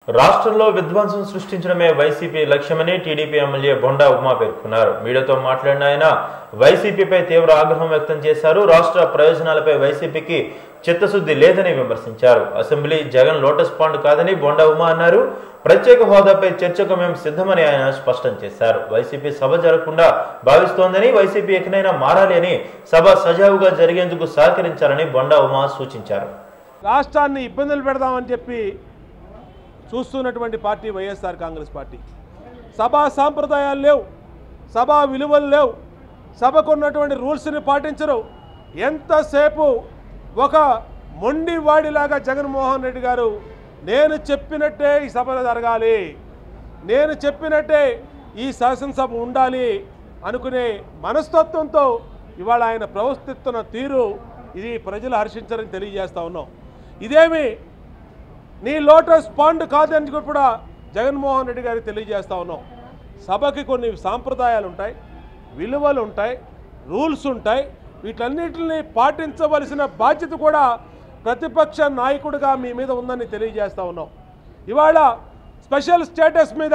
రాష్ట్రంలో విధ్వంసం సృష్టించడమే వైసీపీ లక్ష్యమని టీడీపీ ఎమ్మెల్యే బొండా ఉమా పేర్కొన్నారు మీడియాతో మాట్లాడిన ఆయన వైసీపీపై తీవ్ర ఆగ్రహం వ్యక్తం చేశారు రాష్ట్ర ప్రయోజనాలపై వైసీపీకి చిత్తశుద్ధి లేదని విమర్శించారు అసెంబ్లీ జగన్ లోటస్ పాండ్ కాదని బొండా ఉమా అన్నారు ప్రత్యేక హోదాపై చర్చకు మేము సిద్ధమని ఆయన స్పష్టం చేశారు వైసీపీ సభ జరగకుండా భావిస్తోందని వైసీపీ ఎక్కడైనా మారాలి అని సభ సజావుగా జరిగేందుకు సహకరించాలని బొండా ఉమా సూచించారు రాష్ట్రాన్ని ఇబ్బందులు పెడదామని చెప్పి చూస్తున్నటువంటి పార్టీ వైఎస్ఆర్ కాంగ్రెస్ పార్టీ సభా సాంప్రదాయాలు లేవు సభా విలువలు లేవు సభకు ఉన్నటువంటి రూల్స్ని పాటించరు ఎంతసేపు ఒక మొండి వాడిలాగా జగన్మోహన్ రెడ్డి గారు నేను చెప్పినట్టే ఈ సభ జరగాలి నేను చెప్పినట్టే ఈ శాసనసభ ఉండాలి అనుకునే మనస్తత్వంతో ఇవాళ ఆయన ప్రవర్తిస్తున్న తీరు ఇది ప్రజలు హర్షించారని తెలియజేస్తా ఉన్నాం ఇదేమి నీ లోటస్ పాండ్ కాదని కూడా జగన్మోహన్ రెడ్డి గారికి తెలియజేస్తా ఉన్నాం సభకి కొన్ని సాంప్రదాయాలు ఉంటాయి విలువలు ఉంటాయి రూల్స్ ఉంటాయి వీటన్నిటిని పాటించవలసిన బాధ్యత కూడా ప్రతిపక్ష నాయకుడిగా మీ మీద ఉందని తెలియజేస్తా ఉన్నాం ఇవాళ స్పెషల్ స్టేటస్ మీద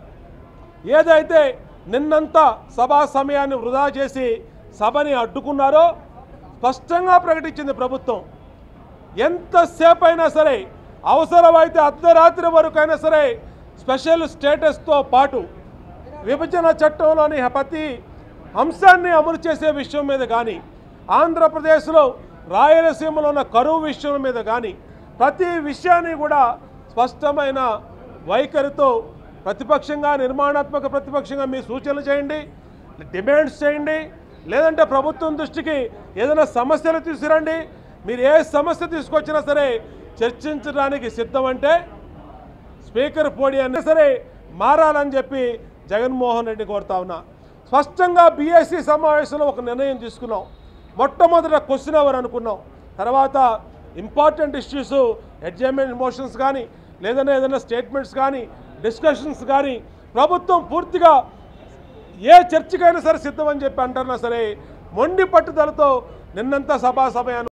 ఏదైతే నిన్నంతా సభా సమయాన్ని వృధా చేసి సభని అడ్డుకున్నారో స్పష్టంగా ప్రకటించింది ప్రభుత్వం ఎంతసేపు అయినా సరే అవసరమైతే అర్ధరాత్రి వరకు అయినా సరే స్పెషల్ స్టేటస్తో పాటు విభజన చట్టంలోని ప్రతి అంశాన్ని అమలు చేసే విషయం మీద కానీ ఆంధ్రప్రదేశ్లో రాయలసీమలో ఉన్న కరువు విషయం మీద కానీ ప్రతి విషయాన్ని కూడా స్పష్టమైన వైఖరితో ప్రతిపక్షంగా నిర్మాణాత్మక ప్రతిపక్షంగా మీ సూచనలు చేయండి డిమాండ్స్ చేయండి లేదంటే ప్రభుత్వం దృష్టికి ఏదైనా సమస్యలు తీసుకురండి మీరు ఏ సమస్య తీసుకొచ్చినా సరే చర్చించడానికి సిద్ధమంటే స్పీకర్ పోడియాన్ని సరే మారాలని చెప్పి జగన్మోహన్ రెడ్డి కోరుతా ఉన్నా స్పష్టంగా బీఎస్సీ సమావేశంలో ఒక నిర్ణయం తీసుకున్నాం మొట్టమొదట క్వశ్చన్ అవర్ అనుకున్నాం తర్వాత ఇంపార్టెంట్ ఇష్యూస్ అడ్జైన్మెంట్ మోషన్స్ కానీ లేదన్నా ఏదైనా స్టేట్మెంట్స్ కానీ డిస్కషన్స్ కానీ ప్రభుత్వం పూర్తిగా ఏ చర్చకైనా సరే సిద్ధమని చెప్పి అంటున్నా సరే మొండి పట్టుదలతో నిన్నంతా సభా సమయాన్ని